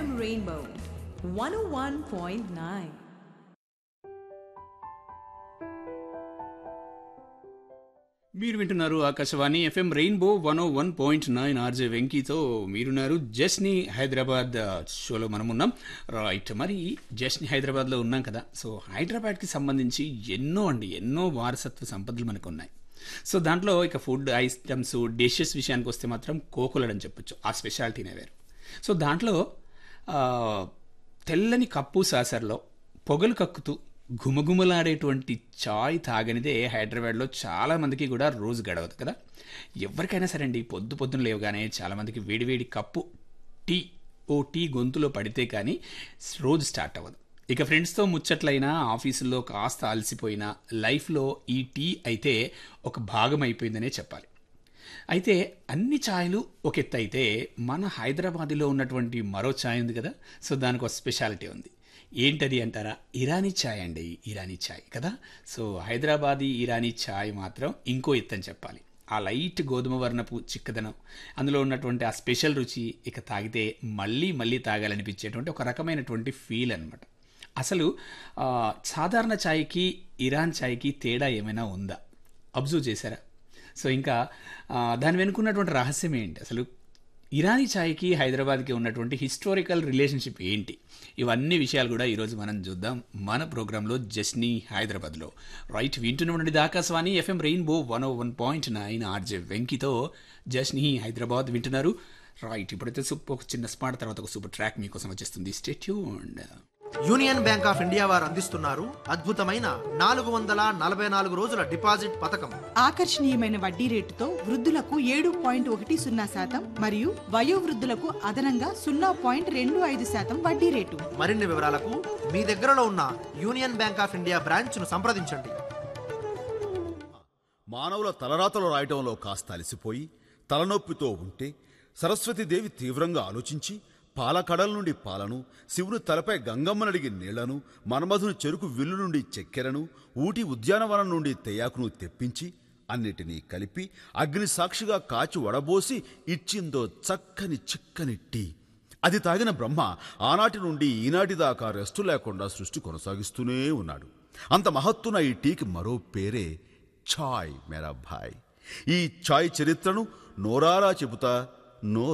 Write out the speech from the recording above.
FM Rainbow 101.9. మీరు వింటున్నారు Akashvani FM Rainbow one O one point nine RJ వెంకీతో మీరున్నారు జస్ని హైదరాబాద్ ఆ, షోలో మనం ఉన్నాం రైట్ మరి జస్ని హైదరాబాద్లో ఉన్నాం కదా సో హైదరాబాద్కి సంబంధించి ఎన్నో అండి ఎన్నో వారసత్వ సంపదలు మనకు ఉన్నాయి సో దాంట్లో ఇక ఫుడ్ ఐటమ్స్ డిషెస్ విషయానికి వస్తే మాత్రం కోకులడ్ అని చెప్పొచ్చు ఆ స్పెషాలిటీనే వేరు సో దాంట్లో ఆ, తెల్లని కప్పు సాసర్లో పొగలు కక్కుతూ ఘుమఘుమలాడేటువంటి చాయ్ తాగనిదే హైదరాబాద్లో చాలా మందికి కూడా రోజు గడవదు కదా ఎవరికైనా సరే అండి పొద్దు పొద్దున లేవగానే చాలామందికి వేడివేడి కప్పు టీ ఓ టీ గొంతులో పడితే కానీ రోజు స్టార్ట్ అవ్వదు ఇక ఫ్రెండ్స్తో ముచ్చట్లయినా ఆఫీసుల్లో కాస్త అలసిపోయినా లైఫ్లో ఈ టీ అయితే ఒక భాగం అయిపోయిందనే చెప్పాలి అయితే అన్ని ఛాయలు ఒక ఎత్తు అయితే మన హైదరాబాద్లో ఉన్నటువంటి మరో ఛాయ్ ఉంది కదా సో దానికి ఒక స్పెషాలిటీ ఉంది ఏంటది అంటారా ఇరానీ ఛాయ్ అండి ఇరానీ ఛాయ్ కదా సో హైదరాబాదీ ఇరానీ ఛాయ్ మాత్రం ఇంకో ఎత్తు అని చెప్పాలి ఆ లైట్ గోధుమ వర్ణపు చిక్కదనం అందులో ఉన్నటువంటి ఆ స్పెషల్ రుచి ఇక తాగితే మళ్ళీ మళ్ళీ తాగాలనిపించేటువంటి ఒక రకమైనటువంటి ఫీల్ అనమాట అసలు ఆ, సాధారణ ఛాయ్కి ఇరాన్ ఛాయ్కి తేడా ఏమైనా ఉందా అబ్జర్వ్ చేశారా సో ఇంకా ఆ, దాని వెనుకున్నటువంటి రహస్యం ఏంటి అసలు ఇరానీ ఛాయ్కి హైదరాబాద్కి ఉన్నటువంటి హిస్టారికల్ రిలేషన్షిప్ ఏంటి ఇవన్నీ విషయాలు కూడా ఈరోజు మనం చూద్దాం మన ప్రోగ్రాంలో జస్నీ హైదరాబాద్లో రైట్ వింటున్నటువంటి Akashvani FM Rainbow one O one point nine RJ వెంకితో జస్నీ హైదరాబాద్ వింటున్నారు రైట్ ఇప్పుడైతే సూపర్ ఒక చిన్న స్పాట్ తర్వాత ఒక సూపర్ ట్రాక్ మీకోసం వచ్చేస్తుంది stay tune Union Bank of India వారు అందిస్తున్నారు అద్భుతమైన నాలుగు వందల నలభై నాలుగు రోజుల డిపాజిట్ పథకం ఆకర్షణీయమైన వడ్డీ రేటుతో వృద్ధులకు ఏడు పాయింట్ ఒకటి సున్నా శాతం మరియు వయోవృద్ధులకు అదనంగా సున్నా పాయింట్ రెండు ఐదు శాతం వడ్డీ రేటు మరిన్ని వివరాలకు మీ దగ్గరలో ఉన్న Union Bank of India branch ను సంప్రదించండి మానవుల తలరాతలు రాయటంలో కాస్త అలసిపోయి తలనొప్పితో ఉంటే సరస్వతీదేవి తీవ్రంగా ఆలోచించి పాలకడల నుండి పాలను శివుని తలపై గంగమ్మనడిగి నీళ్లను మన్మధుని చెరుకు విల్లు నుండి చక్కెరను ఊటి ఉద్యానవనం నుండి తెయాకును తెప్పించి అన్నిటినీ కలిపి అగ్ని సాక్షిగా కాచి వడబోసి ఇచ్చిందో చక్కని చిక్కని టీ అది తాగిన బ్రహ్మ ఆనాటి నుండి ఈనాటి దాకా రెస్టు లేకుండా సృష్టి కొనసాగిస్తూనే ఉన్నాడు అంత మహత్తున ఈ టీకి మరో పేరే ఛాయ్ మేరా భాయ్ ఈ ఛాయ్ చరిత్రను నోరారా చెబుతా నోరు